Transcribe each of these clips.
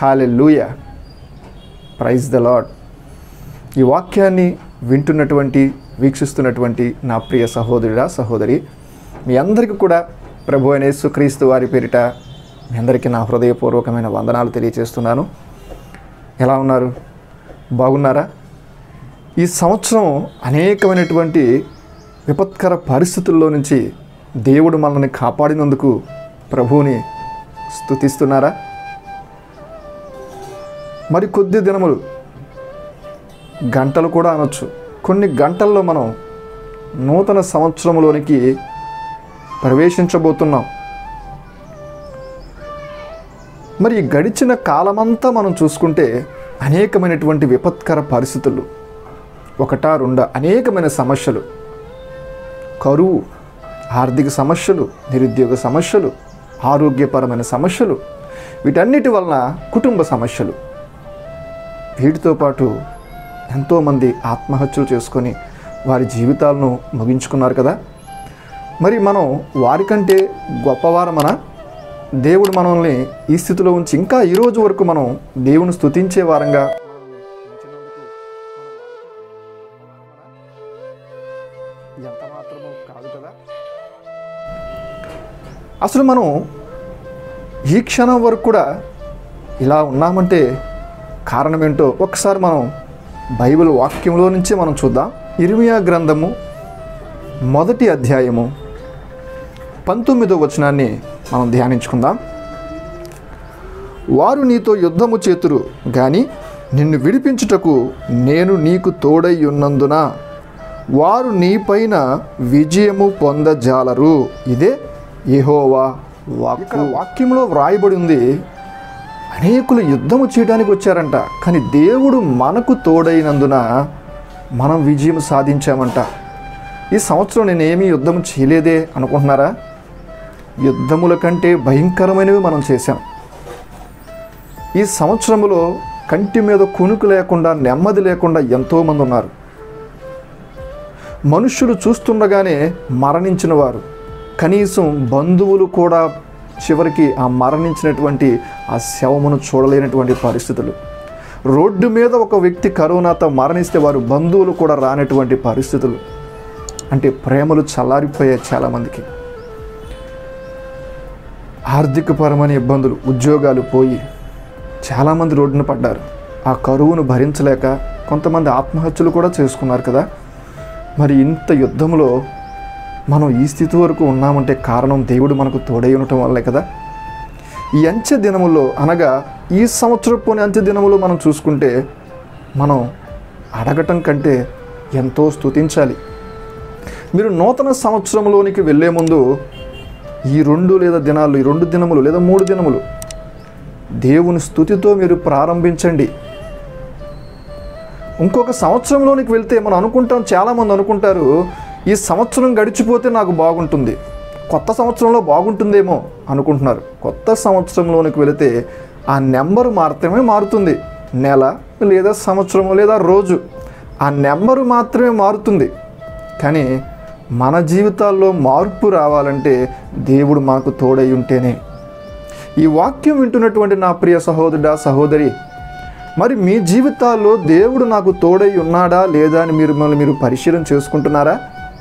hallelujah praise the lord ఈ వాక్యాన్ని వింటున్నటువంటి వీక్షిస్తున్నటువంటి నా ప్రియ సహోదరుడా సహోదరి మీ అందరికీ కూడా ప్రభు అయిన యేసుక్రీస్తు వారి పేరిట మీ అందరికీ నా హృదయపూర్వకమైన వందనాలు తెలియజేస్తున్నాను ఎలా ఉన్నారు బాగున్నారా ఈ సంవత్సరం అనేకమైనటువంటి విపత్కర పరిస్థితుల్లో నుంచి దేవుడు మనల్ని కాపాడినందుకు ప్రభువుని స్తుతిస్తున్నారా మరి కొద్ది దినములు గంటలు కూడా అనొచ్చు కొన్ని గంటల్లో మనం నూతన సంవత్సరంలోనికి ప్రవేశించబోతున్నాం మరి ఈ గడిచిన కాలమంతా మనం చూసుకుంటే అనేకమైనటువంటి విపత్కర పరిస్థితులు ఒకటా రెండా అనేకమైన సమస్యలు కరువు ఆర్థిక సమస్యలు నిరుద్యోగ సమస్యలు ఆరోగ్యపరమైన సమస్యలు వీటన్నిటి వలన కుటుంబ సమస్యలు వీటితో పాటు ఎంతోమంది ఆత్మహత్యలు చేసుకొని వారి జీవితాలను ముగించుకున్నారు కదా మరి మనం వారికంటే గొప్పవారమన దేవుడు మనల్ని ఈ స్థితిలో ఉంచి ఇంకా ఈ రోజు వరకు మనం దేవుని స్తుతించే వారంగా ఎంత మాత్రమో కాదు కదా అసలు మనం ఈ క్షణం వరకు కూడా ఇలా ఉన్నామంటే కారణం ఏంటో ఒకసారి మనం బైబిల్ వాక్యంలో నుంచే మనం చూద్దాం ఇర్మియా గ్రంథము మొదటి అధ్యాయము పంతొమ్మిదో వచనాన్ని మనం ధ్యానించుకుందాం వారు నీతో యుద్ధము చేతురు గాని నిన్ను విడిపించుటకు నేను నీకు తోడై ఉన్నందున వారు నీపైన విజయము పొందజాలరు ఇదే యెహోవా వాక్కు వాక్యంలో వ్రాయబడి ఉంది అనేకులు యుద్ధము చేయడానికి వచ్చారంట కానీ దేవుడు మనకు తోడైనందున మనం విజయం సాధించామంట ఈ సంవత్సరం నేనేమీ యుద్ధం చేయలేదే అనుకుంటున్నారా యుద్ధముల కంటే భయంకరమైనవి మనం చేశాం ఈ సంవత్సరంలో కంటి మీద కునుకు లేకుండా నెమ్మది లేకుండా ఎంతోమంది ఉన్నారు మనుష్యులు చూస్తుండగానే మరణించిన వారు కనీసం బంధువులు కూడా చివరికి ఆ మరణించినటువంటి ఆ శవమును చూడలేనటువంటి పరిస్థితులు రోడ్డు మీద ఒక వ్యక్తి కరోనాతో మరణిస్తే వారు బంధువులు కూడా రానటువంటి పరిస్థితులు అంటే ప్రేమలు చల్లారిపోయాయి చాలామందికి ఆర్థికపరమైన ఇబ్బందులు ఉద్యోగాలు పోయి చాలామంది రోడ్డున పడ్డారు ఆ కరువును భరించలేక కొంతమంది ఆత్మహత్యలు కూడా చేసుకున్నారు కదా మరి ఇంత యుద్ధంలో మనం ఈ స్థితి వరకు ఉన్నామంటే కారణం దేవుడు మనకు తోడై ఉండటం వల్లే కదా ఈ అంచె దినములో అనగా ఈ సంవత్సరపోని అంచె దినములో మనం చూసుకుంటే మనం అడగటం కంటే ఎంతో స్తుతించాలి మీరు నూతన సంవత్సరంలోనికి వెళ్ళే ముందు ఈ రెండు లేదా దినాలు ఈ రెండు దినములు లేదా మూడు దినములు దేవుని స్థుతితో మీరు ప్రారంభించండి ఇంకొక సంవత్సరంలోనికి వెళ్తే మనం అనుకుంటాం చాలామంది అనుకుంటారు ఈ సంవత్సరం గడిచిపోతే నాకు బాగుంటుంది కొత్త సంవత్సరంలో బాగుంటుందేమో అనుకుంటున్నారు కొత్త సంవత్సరంలోనికి వెళితే ఆ నెంబరు మాత్రమే మారుతుంది నెల లేదా సంవత్సరం లేదా రోజు ఆ నెంబరు మాత్రమే మారుతుంది కానీ మన జీవితాల్లో మార్పు రావాలంటే దేవుడు మనకు తోడై ఉంటేనే ఈ వాక్యం వింటున్నటువంటి నా ప్రియ సహోదరుడా సహోదరి మరి మీ జీవితాల్లో దేవుడు నాకు తోడై ఉన్నాడా లేదా అని మీరు మిమ్మల్ని మీరు పరిశీలన చేసుకుంటున్నారా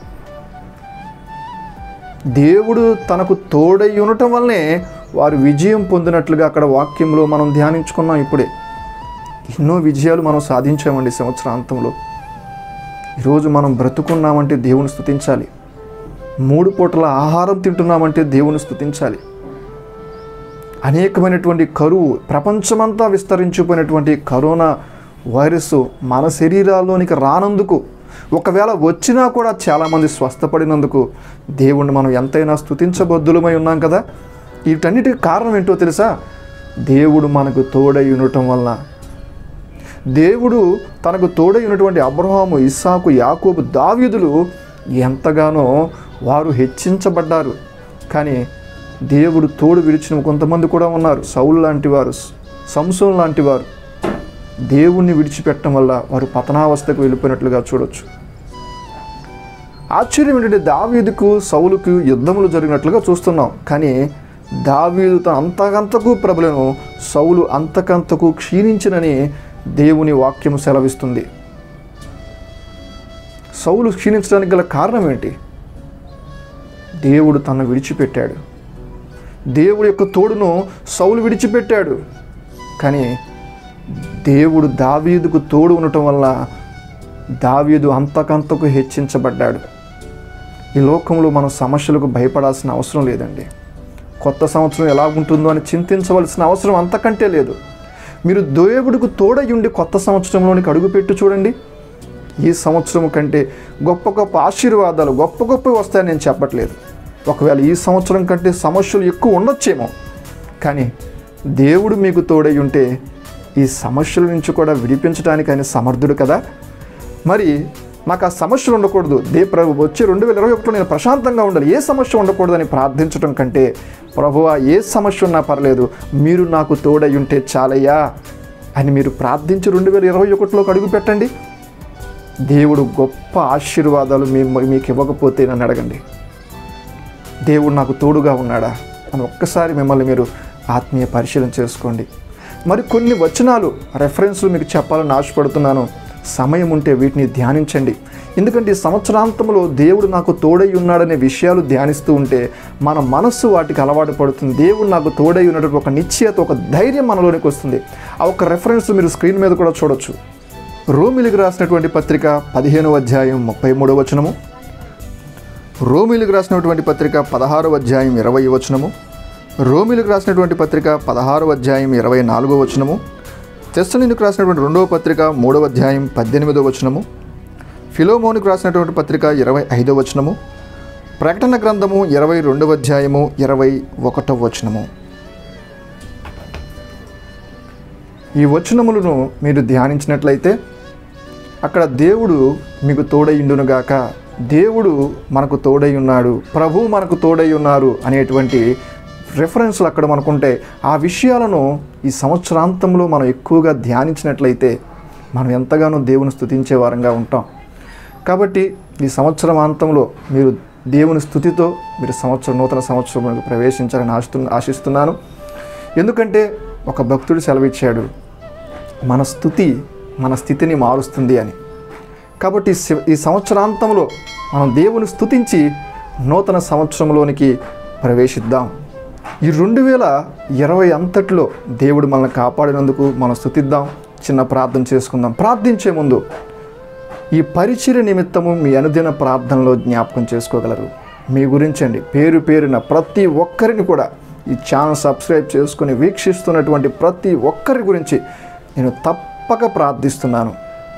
దేవుడు తనకు తోడై ఉండటం వల్లనే వారు విజయం పొందినట్లుగా అక్కడ వాక్యంలో మనం ధ్యానించుకున్నాం ఇప్పుడే ఎన్నో విజయాలు మనం సాధించామండి సంవత్సరాంతంలో ఈరోజు మనం బ్రతుకున్నామంటే దేవుని స్తుతించాలి మూడు పూటల ఆహారం తింటున్నామంటే దేవుని స్తుతించాలి అనేకమైనటువంటి కరువు ప్రపంచమంతా విస్తరించిపోయినటువంటి కరోనా వైరస్ మన శరీరాల్లోనికి రానందుకు ఒకవేళ వచ్చినా కూడా చాలామంది స్వస్థపడినందుకు దేవుణ్ణి మనం ఎంతైనా స్తుతించబద్దులమై ఉన్నాం కదా వీటన్నిటికి కారణం ఏంటో తెలుసా దేవుడు మనకు తోడై ఉండటం వలన దేవుడు తనకు తోడై ఉన్నటువంటి అబ్రహాము ఇస్సాకు యాకోబు దావీదులు ఎంతగానో వారు హెచ్చించబడ్డారు కానీ దేవుడు తోడు విడిచిన కొంతమంది కూడా ఉన్నారు సౌలు లాంటి వారు సంసోన్ లాంటి వారు దేవుణ్ణి విడిచిపెట్టడం వల్ల వారు పతనావస్థకు వెళ్ళిపోయినట్లుగా చూడొచ్చు ఆశ్చర్యం ఏంటంటే దావీదుకు సౌలుకు యుద్ధములు జరిగినట్లుగా చూస్తున్నాం కానీ దావీదు తన అంతకంతకు ప్రబలను సౌలు అంతకంతకు క్షీణించినని దేవుని వాక్యం సెలవిస్తుంది సౌలు క్షీణించడానికి గల కారణం ఏంటి దేవుడు తను విడిచిపెట్టాడు దేవుడి యొక్క తోడును సౌలు విడిచిపెట్టాడు కానీ దేవుడు దావీదుకు తోడు ఉండటం వల్ల దావీదు అంతకంతకు హెచ్చించబడ్డాడు ఈ లోకంలో మనం సమస్యలకు భయపడాల్సిన అవసరం లేదండి కొత్త సంవత్సరం ఎలా ఉంటుందో అని చింతించవలసిన అవసరం అంతకంటే లేదు మీరు దేవుడికి తోడై ఉండి కొత్త సంవత్సరంలోనికి అడుగుపెట్టి చూడండి ఈ సంవత్సరం కంటే గొప్ప గొప్ప ఆశీర్వాదాలు గొప్ప గొప్ప వస్తాయని నేను చెప్పట్లేదు ఒకవేళ ఈ సంవత్సరం కంటే సమస్యలు ఎక్కువ ఉండొచ్చేమో కానీ దేవుడు మీకు తోడై ఉంటే ఈ సమస్యల నుంచి కూడా విడిపించడానికి ఆయన సమర్థుడు కదా మరి నాకు ఆ సమస్యలు ఉండకూడదు దే ప్రభు వచ్చే రెండు వేల ఇరవై ఒకటిలో నేను ప్రశాంతంగా ఉండాలి ఏ సమస్య ఉండకూడదని ప్రార్థించడం కంటే ప్రభువా ఏ సమస్య ఉన్నా పర్లేదు మీరు నాకు తోడై ఉంటే చాలయ్యా అని మీరు ప్రార్థించి రెండు వేల ఇరవై ఒకటిలోకి అడుగు పెట్టండి దేవుడు గొప్ప ఆశీర్వాదాలు మీ మీకు ఇవ్వకపోతే నన్ను అడగండి దేవుడు నాకు తోడుగా ఉన్నాడా అని ఒక్కసారి మిమ్మల్ని మీరు ఆత్మీయ పరిశీలన చేసుకోండి మరి కొన్ని వచనాలు రెఫరెన్స్లు మీకు చెప్పాలని ఆశపడుతున్నాను సమయం ఉంటే వీటిని ధ్యానించండి ఎందుకంటే ఈ సంవత్సరాంతంలో దేవుడు నాకు తోడై ఉన్నాడనే విషయాలు ధ్యానిస్తూ ఉంటే మన మనస్సు వాటికి అలవాటు పడుతుంది దేవుడు నాకు తోడై ఉన్నటువంటి ఒక నిశ్చయత ఒక ధైర్యం మనలోనికి వస్తుంది ఆ ఒక రెఫరెన్స్ మీరు స్క్రీన్ మీద కూడా చూడొచ్చు రోమిలికి రాసినటువంటి పత్రిక పదిహేనవ అధ్యాయం ముప్పై మూడవ వచనము రోమిలకు రాసినటువంటి పత్రిక పదహారవ అధ్యాయం ఇరవై వచనము రోమిలకు రాసినటువంటి పత్రిక పదహారవ అధ్యాయం ఇరవై నాలుగో వచనము తెస్సలినికి రాసినటువంటి రెండవ పత్రిక మూడవ అధ్యాయం పద్దెనిమిదవ వచనము ఫిలోమోనికి రాసినటువంటి పత్రిక ఇరవై ఐదవ వచనము ప్రకటన గ్రంథము ఇరవై రెండవ అధ్యాయము ఇరవై ఒకటవ వచనము ఈ వచనములను మీరు ధ్యానించినట్లయితే అక్కడ దేవుడు మీకు తోడయిండునుగాక దేవుడు మనకు తోడై ఉన్నాడు ప్రభు మనకు తోడై ఉన్నారు అనేటువంటి రెఫరెన్స్లు అక్కడ మనకుంటే ఆ విషయాలను ఈ సంవత్సరాంతంలో మనం ఎక్కువగా ధ్యానించినట్లయితే మనం ఎంతగానో దేవుని స్తుతించే వారంగా ఉంటాం కాబట్టి ఈ సంవత్సరం అంతంలో మీరు దేవుని స్థుతితో మీరు సంవత్సరం నూతన సంవత్సరంలోకి ప్రవేశించాలని ఆశిస్తు ఆశిస్తున్నాను ఎందుకంటే ఒక భక్తుడు సెలవిచ్చాడు మన స్థుతి మన స్థితిని మారుస్తుంది అని కాబట్టి సి- ఈ సంవత్సరాంతంలో మనం దేవుని స్తుతించి నూతన సంవత్సరంలోనికి ప్రవేశిద్దాం ఈ రెండు వేల ఇరవై అంతట్లో దేవుడు మనల్ని కాపాడినందుకు మనం స్తుతిద్దాం చిన్న ప్రార్థన చేసుకుందాం ప్రార్థించే ముందు ఈ పరిచయ నిమిత్తము మీ అనుదిన ప్రార్థనలో జ్ఞాపకం చేసుకోగలరు మీ గురించండి పేరు పేరున ప్రతి ఒక్కరిని కూడా ఈ ఛానల్ సబ్స్క్రైబ్ చేసుకుని వీక్షిస్తున్నటువంటి ప్రతి ఒక్కరి గురించి నేను తప్పక ప్రార్థిస్తున్నాను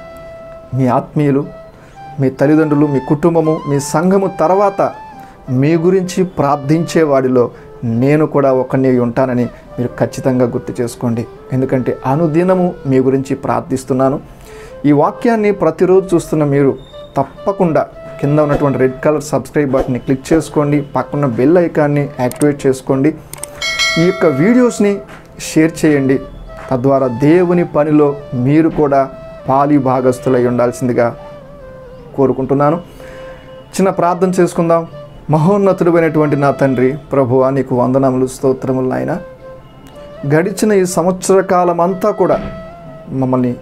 మీ ఆత్మీయులు మీ తల్లిదండ్రులు మీ కుటుంబము మీ సంఘము తర్వాత మీ గురించి ప్రార్థించే వాడిలో నేను కూడా ఒకరిని ఉంటానని మీరు ఖచ్చితంగా గుర్తు చేసుకోండి ఎందుకంటే అనుదినము మీ గురించి ప్రార్థిస్తున్నాను ఈ వాక్యాన్ని ప్రతిరోజు చూస్తున్న మీరు తప్పకుండా కింద ఉన్నటువంటి రెడ్ కలర్ సబ్స్క్రైబ్ బటన్ని క్లిక్ చేసుకోండి పక్కన బెల్ ఐకాన్ని యాక్టివేట్ చేసుకోండి ఈ యొక్క వీడియోస్ని షేర్ చేయండి తద్వారా దేవుని పనిలో మీరు కూడా పాలి భాగస్థులై ఉండాల్సిందిగా కోరుకుంటున్నాను చిన్న ప్రార్థన చేసుకుందాం మహోన్నతుడైనటువంటి నా తండ్రి ప్రభువా నీకు వందనములు స్తోత్రములు నాయన గడిచిన ఈ సంవత్సర కాలం అంతా కూడా మమ్మల్ని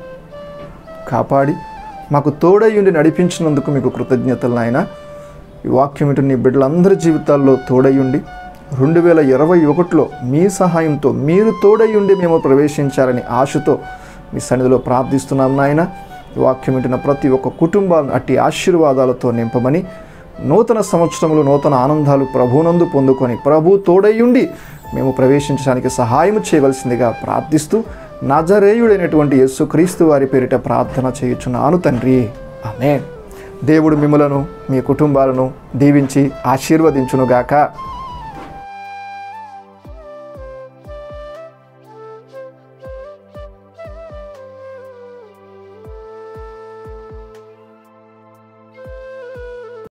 కాపాడి మాకు తోడయ్యుండి నడిపించినందుకు మీకు కృతజ్ఞతలు నాయన ఈ వాక్యం వింటున్న నీ బిడ్డలందరి జీవితాల్లో తోడయ్యుండి రెండు వేల ఇరవై ఒకటిలో మీ సహాయంతో మీరు తోడయ్యుండి మేము ప్రవేశించాలని ఆశతో మీ సన్నిధిలో ప్రార్థిస్తున్నాం నాయన ఈ వాక్యం వింటున్న ప్రతి ఒక్క కుటుంబాలను అట్టి ఆశీర్వాదాలతో నింపమని నూతన సంవత్సరంలో నూతన ఆనందాలు ప్రభునందు పొందుకొని ప్రభు తోడయ్యుండి మేము ప్రవేశించడానికి సహాయం చేయవలసిందిగా ప్రార్థిస్తూ నజరేయుడైనటువంటి యేసుక్రీస్తు వారి పేరిట ప్రార్థన చేయుచున్నాను తండ్రి ఆమె దేవుడు మిమ్మలను మీ కుటుంబాలను దీవించి ఆశీర్వదించునుగాక